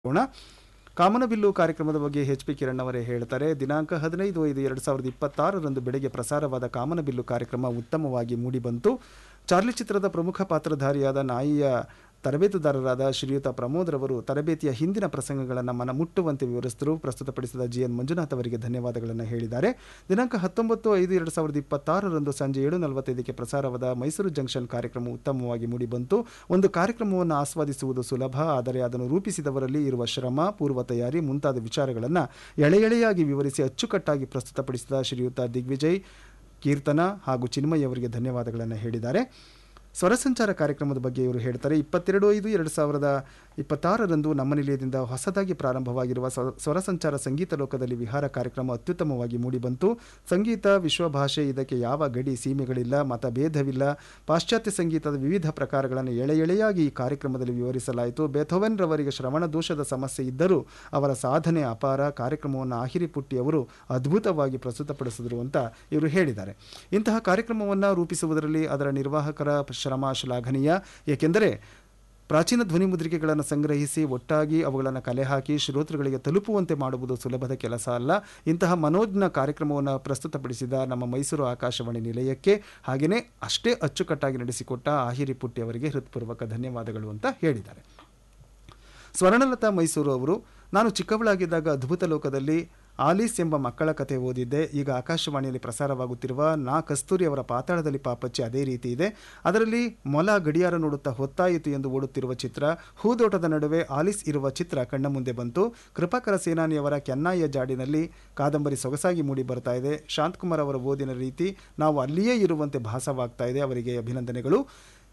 ಹೋಗೋಣ ಕಾಮನಬಿಲ್ಲು ಕಾರ್ಯಕ್ರಮದ ಬಗ್ಗೆ ಎಚ್ ಪಿ ಕಿರಣ್ ಅವರೇ ಹೇಳ್ತಾರೆ ದಿನಾಂಕ ಹದಿನೈದು ಐದು ಎರಡು ಸಾವಿರದ ಇಪ್ಪತ್ತಾರರಂದು ಬೆಳಗ್ಗೆ ಪ್ರಸಾರವಾದ ಕಾಮನಬಿಲ್ಲು ಕಾರ್ಯಕ್ರಮ ಉತ್ತಮವಾಗಿ ಮೂಡಿಬಂತು ಚಾರ್ಲಿ ಚಿತ್ರದ ಪ್ರಮುಖ ಪಾತ್ರಧಾರಿಯಾದ ನಾಯಿಯ ತರಬೇತುದಾರರಾದ ಶ್ರೀಯುತ ಪ್ರಮೋದ್ರವರು ತರಬೇತಿಯ ಹಿಂದಿನ ಪ್ರಸಂಗಗಳನ್ನು ಮನಮುಟ್ಟುವಂತೆ ವಿವರಿಸಿದರು ಪ್ರಸ್ತುತಪಡಿಸಿದ ಜಿ ಎನ್ ಮಂಜುನಾಥ್ ಅವರಿಗೆ ಧನ್ಯವಾದಗಳನ್ನು ಹೇಳಿದ್ದಾರೆ ದಿನಾಂಕ ಹತ್ತೊಂಬತ್ತು ಐದು ಎರಡು ಸಾವಿರದ ಇಪ್ಪತ್ತಾರರಂದು ಸಂಜೆ ಏಳು ನಲವತ್ತೈದಕ್ಕೆ ಪ್ರಸಾರವಾದ ಮೈಸೂರು ಜಂಕ್ಷನ್ ಕಾರ್ಯಕ್ರಮ ಉತ್ತಮವಾಗಿ ಮೂಡಿಬಂತು ಒಂದು ಕಾರ್ಯಕ್ರಮವನ್ನು ಆಸ್ವಾದಿಸುವುದು ಸುಲಭ ಆದರೆ ಅದನ್ನು ರೂಪಿಸಿದವರಲ್ಲಿ ಇರುವ ಶ್ರಮ ಪೂರ್ವ ತಯಾರಿ ಮುಂತಾದ ವಿಚಾರಗಳನ್ನು ಎಳೆ ಎಳೆಯಾಗಿ ವಿವರಿಸಿ ಅಚ್ಚುಕಟ್ಟಾಗಿ ಪ್ರಸ್ತುತಪಡಿಸಿದ ಶ್ರೀಯುತ ದಿಗ್ವಿಜಯ್ ಕೀರ್ತನ ಹಾಗೂ ಚಿನ್ಮಯ್ ಅವರಿಗೆ ಧನ್ಯವಾದಗಳನ್ನು ಹೇಳಿದ್ದಾರೆ ಸ್ವರ ಸಂಚಾರ ಕಾರ್ಯಕ್ರಮದ ಬಗ್ಗೆ ಇವರು ಹೇಳ್ತಾರೆ ಇಪ್ಪತ್ತೆರಡು ಐದು ಎರಡು ಸಾವಿರದ ಇಪ್ಪತ್ತಾರರಂದು ನಮ್ಮ ನಿಲಯದಿಂದ ಹೊಸದಾಗಿ ಪ್ರಾರಂಭವಾಗಿರುವ ಸ್ವ- ಸ್ವರ ಸಂಚಾರ ಸಂಗೀತ ಲೋಕದಲ್ಲಿ ವಿಹಾರ ಕಾರ್ಯಕ್ರಮ ಅತ್ಯುತ್ತಮವಾಗಿ ಮೂಡಿಬಂತು ಸಂಗೀತ ವಿಶ್ವಭಾಷೆ ಇದಕ್ಕೆ ಯಾವ ಗಡಿ ಸೀಮೆಗಳಿಲ್ಲ ಮತಭೇದವಿಲ್ಲ ಪಾಶ್ಚಾತ್ಯ ಸಂಗೀತದ ವಿವಿಧ ಪ್ರಕಾರಗಳನ್ನು ಎಳೆ ಎಳೆಯಾಗಿ ಈ ಕಾರ್ಯಕ್ರಮದಲ್ಲಿ ವಿವರಿಸಲಾಯಿತು ಬೇಥೋವೆನ್ ರವರಿಗೆ ಶ್ರವಣ ದೋಷದ ಸಮಸ್ಯೆ ಇದ್ದರೂ ಅವರ ಸಾಧನೆ ಅಪಾರ ಕಾರ್ಯಕ್ರಮವನ್ನು ಆಹಿರಿ ಪುಟ್ಟಿ ಅವರು ಅದ್ಭುತವಾಗಿ ಪ್ರಸ್ತುತಪಡಿಸಿದರು ಅಂತ ಇವರು ಹೇಳಿದ್ದಾರೆ ಇಂತಹ ಕಾರ್ಯಕ್ರಮವನ್ನು ರೂಪಿಸುವುದರಲ್ಲಿ ಅದರ ನಿರ್ವಾಹಕರ ಶ್ರಮ ಶ್ಲಾಘನೀಯ ಏಕೆಂದರೆ ಪ್ರಾಚೀನ ಧ್ವನಿ ಮುದ್ರಿಕೆಗಳನ್ನು ಸಂಗ್ರಹಿಸಿ ಒಟ್ಟಾಗಿ ಅವುಗಳನ್ನು ಕಲೆ ಹಾಕಿ ಶ್ರೋತೃಗಳಿಗೆ ತಲುಪುವಂತೆ ಮಾಡುವುದು ಸುಲಭದ ಕೆಲಸ ಅಲ್ಲ ಇಂತಹ ಮನೋಜ್ಞ ಕಾರ್ಯಕ್ರಮವನ್ನು ಪ್ರಸ್ತುತಪಡಿಸಿದ ನಮ್ಮ ಮೈಸೂರು ಆಕಾಶವಾಣಿ ನಿಲಯಕ್ಕೆ ಹಾಗೆಯೇ ಅಷ್ಟೇ ಅಚ್ಚುಕಟ್ಟಾಗಿ ನಡೆಸಿಕೊಟ್ಟ ಆಹಿರಿ ಪುಟ್ಟಿ ಅವರಿಗೆ ಹೃತ್ಪೂರ್ವಕ ಧನ್ಯವಾದಗಳು ಅಂತ ಹೇಳಿದ್ದಾರೆ ಸ್ವರ್ಣಲತಾ ಮೈಸೂರು ಅವರು ನಾನು ಚಿಕ್ಕವಳಾಗಿದ್ದಾಗ ಅದ್ಭುತ ಲೋಕದಲ್ಲಿ ಆಲೀಸ್ ಎಂಬ ಮಕ್ಕಳ ಕಥೆ ಓದಿದ್ದೆ ಈಗ ಆಕಾಶವಾಣಿಯಲ್ಲಿ ಪ್ರಸಾರವಾಗುತ್ತಿರುವ ನಾ ಕಸ್ತೂರಿ ಅವರ ಪಾತಾಳದಲ್ಲಿ ಪಾಪಚ್ಚಿ ಅದೇ ರೀತಿ ಇದೆ ಅದರಲ್ಲಿ ಮೊಲ ಗಡಿಯಾರ ನೋಡುತ್ತಾ ಹೊತ್ತಾಯಿತು ಎಂದು ಓಡುತ್ತಿರುವ ಚಿತ್ರ ಹೂದೋಟದ ನಡುವೆ ಆಲಿಸ್ ಇರುವ ಚಿತ್ರ ಕಣ್ಣ ಮುಂದೆ ಬಂತು ಕೃಪಾಕರ ಸೇನಾನಿಯವರ ಕೆನ್ನಾಯಿಯ ಜಾಡಿನಲ್ಲಿ ಕಾದಂಬರಿ ಸೊಗಸಾಗಿ ಮೂಡಿ ಬರ್ತಾ ಇದೆ ಶಾಂತಕುಮಾರ್ ಅವರ ಓದಿನ ರೀತಿ ನಾವು ಅಲ್ಲಿಯೇ ಇರುವಂತೆ ಭಾಸವಾಗ್ತಾ ಇದೆ ಅವರಿಗೆ ಅಭಿನಂದನೆಗಳು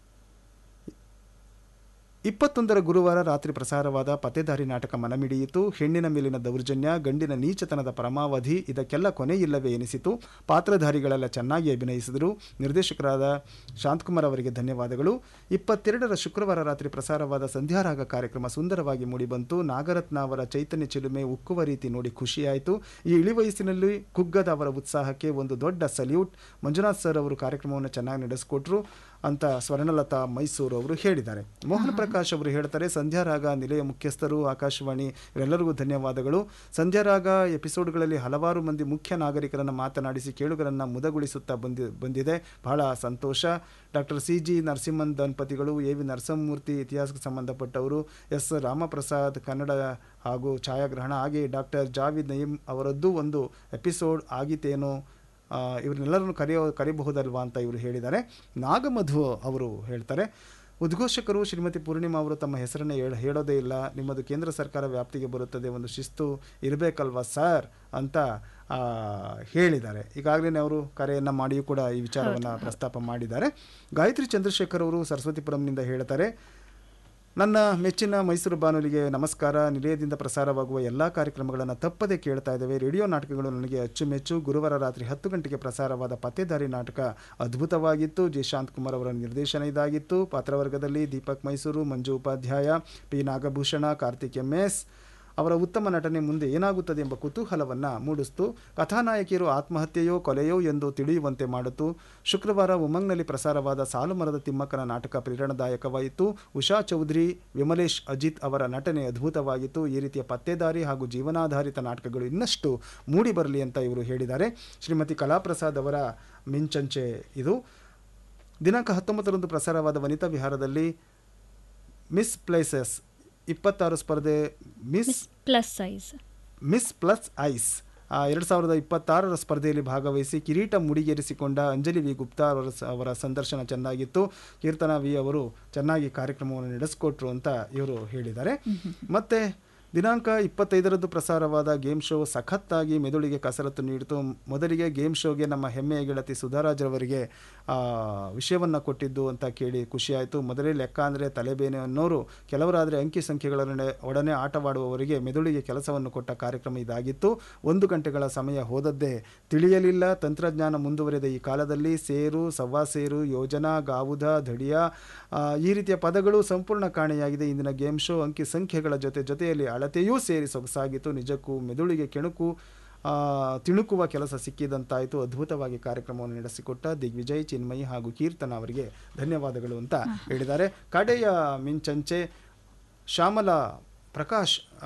ಇಪ್ಪತ್ತೊಂದರ ಗುರುವಾರ ರಾತ್ರಿ ಪ್ರಸಾರವಾದ ಪತೆದಾರಿ ನಾಟಕ ಮನಮಿಡಿಯಿತು ಹೆಣ್ಣಿನ ಮೇಲಿನ ದೌರ್ಜನ್ಯ ಗಂಡಿನ ನೀಚತನದ ಪರಮಾವಧಿ ಇದಕ್ಕೆಲ್ಲ ಕೊನೆಯಿಲ್ಲವೇ ಎನಿಸಿತು ಪಾತ್ರಧಾರಿಗಳೆಲ್ಲ ಚೆನ್ನಾಗಿ ಅಭಿನಯಿಸಿದರು ನಿರ್ದೇಶಕರಾದ ಶಾಂತಕುಮಾರ್ ಅವರಿಗೆ ಧನ್ಯವಾದಗಳು ಇಪ್ಪತ್ತೆರಡರ ಶುಕ್ರವಾರ ರಾತ್ರಿ ಪ್ರಸಾರವಾದ ಸಂಧ್ಯಾರಾಗ ಕಾರ್ಯಕ್ರಮ ಸುಂದರವಾಗಿ ಮೂಡಿಬಂತು ನಾಗರತ್ನ ಅವರ ಚೈತನ್ಯ ಚಿಲುಮೆ ಉಕ್ಕುವ ರೀತಿ ನೋಡಿ ಖುಷಿಯಾಯಿತು ಈ ಇಳಿವಯಸ್ಸಿನಲ್ಲಿ ಕುಗ್ಗದ ಅವರ ಉತ್ಸಾಹಕ್ಕೆ ಒಂದು ದೊಡ್ಡ ಸಲ್ಯೂಟ್ ಮಂಜುನಾಥ್ ಸರ್ ಅವರು ಕಾರ್ಯಕ್ರಮವನ್ನು ಚೆನ್ನಾಗಿ ನಡೆಸಿಕೊಟ್ರು ಅಂತ ಸ್ವರ್ಣಲತಾ ಮೈಸೂರು ಅವರು ಹೇಳಿದ್ದಾರೆ ಮೋಹನ್ ಪ್ರಕಾಶ್ ಅವರು ಹೇಳ್ತಾರೆ ಸಂಧ್ಯಾರಾಗ ನಿಲಯ ಮುಖ್ಯಸ್ಥರು ಆಕಾಶವಾಣಿ ಇವರೆಲ್ಲರಿಗೂ ಧನ್ಯವಾದಗಳು ಸಂಧ್ಯಾರಾಗ ಎಪಿಸೋಡ್ಗಳಲ್ಲಿ ಹಲವಾರು ಮಂದಿ ಮುಖ್ಯ ನಾಗರಿಕರನ್ನು ಮಾತನಾಡಿಸಿ ಕೇಳುಗರನ್ನು ಮುದಗೊಳಿಸುತ್ತಾ ಬಂದಿ ಬಂದಿದೆ ಬಹಳ ಸಂತೋಷ ಡಾಕ್ಟರ್ ಸಿ ಜಿ ನರಸಿಂಹನ್ ದಂಪತಿಗಳು ಎ ವಿ ನರಸಿಂಹಮೂರ್ತಿ ಇತಿಹಾಸಕ್ಕೆ ಸಂಬಂಧಪಟ್ಟವರು ಎಸ್ ರಾಮಪ್ರಸಾದ್ ಕನ್ನಡ ಹಾಗೂ ಛಾಯಾಗ್ರಹಣ ಹಾಗೆ ಡಾಕ್ಟರ್ ಜಾವಿದ್ ನಯೀಂ ಅವರದ್ದು ಒಂದು ಎಪಿಸೋಡ್ ಆಗಿತ್ತೇನೋ ಆ, ಇವ್ರನ್ನೆಲ್ಲರನ್ನು ಕರೆಯೋ ಕರೆಯಬಹುದಲ್ವಾ ಅಂತ ಇವರು ಹೇಳಿದ್ದಾರೆ ನಾಗಮಧು ಅವರು ಹೇಳ್ತಾರೆ ಉದ್ಘೋಷಕರು ಶ್ರೀಮತಿ ಪೂರ್ಣಿಮಾ ಅವರು ತಮ್ಮ ಹೆಸರನ್ನು ಹೇಳ ಹೇಳೋದೇ ಇಲ್ಲ ನಿಮ್ಮದು ಕೇಂದ್ರ ಸರ್ಕಾರ ವ್ಯಾಪ್ತಿಗೆ ಬರುತ್ತದೆ ಒಂದು ಶಿಸ್ತು ಇರಬೇಕಲ್ವಾ ಸರ್ ಅಂತ ಆ, ಹೇಳಿದ್ದಾರೆ ಈಗಾಗಲೇ ಅವರು ಕರೆಯನ್ನು ಮಾಡಿಯೂ ಕೂಡ ಈ ವಿಚಾರವನ್ನು ಪ್ರಸ್ತಾಪ ಮಾಡಿದ್ದಾರೆ ಗಾಯತ್ರಿ ಚಂದ್ರಶೇಖರ್ ಅವರು ಸರಸ್ವತಿಪುರಂನಿಂದ ಹೇಳ್ತಾರೆ ನನ್ನ ಮೆಚ್ಚಿನ ಮೈಸೂರು ಬಾನುಲಿಗೆ ನಮಸ್ಕಾರ ನಿಲಯದಿಂದ ಪ್ರಸಾರವಾಗುವ ಎಲ್ಲ ಕಾರ್ಯಕ್ರಮಗಳನ್ನು ತಪ್ಪದೆ ಕೇಳ್ತಾ ಇದ್ದೇವೆ ರೇಡಿಯೋ ನಾಟಕಗಳು ನನಗೆ ಅಚ್ಚುಮೆಚ್ಚು ಗುರುವಾರ ರಾತ್ರಿ ಹತ್ತು ಗಂಟೆಗೆ ಪ್ರಸಾರವಾದ ಪತ್ತೇದಾರಿ ನಾಟಕ ಅದ್ಭುತವಾಗಿತ್ತು ಜಿ ಶಾಂತಕುಮಾರ್ ಅವರ ನಿರ್ದೇಶನ ಇದಾಗಿತ್ತು ಪಾತ್ರವರ್ಗದಲ್ಲಿ Deepak Mysore Manju Upadhyaya P Nagabhushana Karthik M S ಅವರ ಉತ್ತಮ ನಟನೆ ಮುಂದೆ ಏನಾಗುತ್ತದೆ ಎಂಬ ಕುತೂಹಲವನ್ನು ಮೂಡಿಸ್ತು ಕಥಾನಾಯಕಿಯರು ಆತ್ಮಹತ್ಯೆಯೋ ಕೊಲೆಯೋ ಎಂದು ತಿಳಿಯುವಂತೆ ಮಾಡಿತು ಶುಕ್ರವಾರ ಉಮಂಗ್ನಲ್ಲಿ ಪ್ರಸಾರವಾದ ಸಾಲು ಮರದ ತಿಮ್ಮಕ್ಕನ ನಾಟಕ ಪ್ರೇರಣಾದಾಯಕವಾಯಿತು ಉಷಾ ಚೌಧರಿ ವಿಮಲೇಶ್ ಅಜಿತ್ ಅವರ ನಟನೆ ಅದ್ಭುತವಾಗಿತ್ತು ಈ ರೀತಿಯ ಪತ್ತೇದಾರಿ ಹಾಗೂ ಜೀವನಾಧಾರಿತ ನಾಟಕಗಳು ಇನ್ನಷ್ಟು ಮೂಡಿ ಬರಲಿ ಅಂತ ಇವರು ಹೇಳಿದ್ದಾರೆ ಶ್ರೀಮತಿ ಕಲಾಪ್ರಸಾದ್ ಅವರ ಮಿಂಚಂಚೆ ಇದು ದಿನಾಂಕ ಹತ್ತೊಂಬತ್ತರಂದು ಪ್ರಸಾರವಾದ ವನಿತಾ ವಿಹಾರದಲ್ಲಿ ಮಿಸ್ ಪ್ಲೇಸಸ್ ಇಪ್ಪತ್ತಾರು ಸ್ಪರ್ಧೆ miss plus size miss plus ice ಎರಡು ಸಾವಿರದ ಇಪ್ಪತ್ತಾರರ ಸ್ಪರ್ಧೆಯಲ್ಲಿ ಭಾಗವಹಿಸಿ ಕಿರೀಟ ಮುಡಿಗೇರಿಸಿಕೊಂಡ ಅಂಜಲಿ ವಿ ಗುಪ್ತಾ ಅವರ ಸ- ಅವರ ಸಂದರ್ಶನ ಚೆನ್ನಾಗಿತ್ತು ಕೀರ್ತನಾ ವಿ ಅವರು ಚೆನ್ನಾಗಿ ಕಾರ್ಯಕ್ರಮವನ್ನು ನಡೆಸಿಕೊಟ್ರು ಅಂತ ಇವರು ಹೇಳಿದ್ದಾರೆ ಮತ್ತೆ ದಿನಾಂಕ ಇಪ್ಪತ್ತೈದರದ್ದು ಪ್ರಸಾರವಾದ ಗೇಮ್ ಶೋ ಸಖತ್ತಾಗಿ ಮೆದುಳಿಗೆ ಕಸರತ್ತು ನೀಡಿತು ಮೊದಲಿಗೆ ಗೇಮ್ ಶೋಗೆ ನಮ್ಮ ಹೆಮ್ಮೆಯ ಗೆಳತಿ ಸುಧಾರಾಜ್ರವರಿಗೆ ವಿಷಯವನ್ನು ಕೊಟ್ಟಿದ್ದು ಅಂತ ಕೇಳಿ ಖುಷಿಯಾಯಿತು ಮೊದಲೇ ಲೆಕ್ಕ ಅಂದರೆ ತಲೆಬೇನೆ ಅನ್ನೋರು ಕೆಲವರಾದರೆ ಅಂಕಿ ಸಂಖ್ಯೆಗಳನ್ನೇ ಒಡನೆ ಆಟವಾಡುವವರಿಗೆ ಮೆದುಳಿಗೆ ಕೆಲಸವನ್ನು ಕೊಟ್ಟ ಕಾರ್ಯಕ್ರಮ ಇದಾಗಿತ್ತು ಒಂದು ಗಂಟೆಗಳ ಸಮಯ ಹೋದದ್ದೇ ತಿಳಿಯಲಿಲ್ಲ ತಂತ್ರಜ್ಞಾನ ಮುಂದುವರೆದ ಈ ಕಾಲದಲ್ಲಿ ಸೇರು ಸವ್ವಾ ಸೇರು ಯೋಜನಾ ಗಾವುದ ಧಡಿಯ ಆ, ಈ ರೀತಿಯ ಪದಗಳು ಸಂಪೂರ್ಣ ಕಾಣೆಯಾಗಿದೆ ಇಂದಿನ ಗೇಮ್ ಶೋ ಅಂಕಿ ಸಂಖ್ಯೆಗಳ ಜೊತೆ ಜೊತೆಯಲ್ಲಿ ಅಳತೆಯೂ ಸೇರಿ ಸೊಗಸಾಗಿತ್ತು ನಿಜಕ್ಕೂ ಮೆದುಳಿಗೆ ಕೆಣಕು ಆ, ತಿಣುಕುವ ಕೆಲಸ ಸಿಕ್ಕಿದಂತಾಯಿತು ಅದ್ಭುತವಾಗಿ ಕಾರ್ಯಕ್ರಮವನ್ನು ನಡೆಸಿಕೊಟ್ಟ ದಿಗ್ವಿಜಯ್ ಚಿನ್ಮಯಿ ಹಾಗೂ ಕೀರ್ತನ ಅವರಿಗೆ ಧನ್ಯವಾದಗಳು ಅಂತ ಹೇಳಿದ್ದಾರೆ ಕಡೆಯ ಮಿಂಚಂಚೆ ಶ್ಯಾಮಲಾ ಪ್ರಕಾಶ್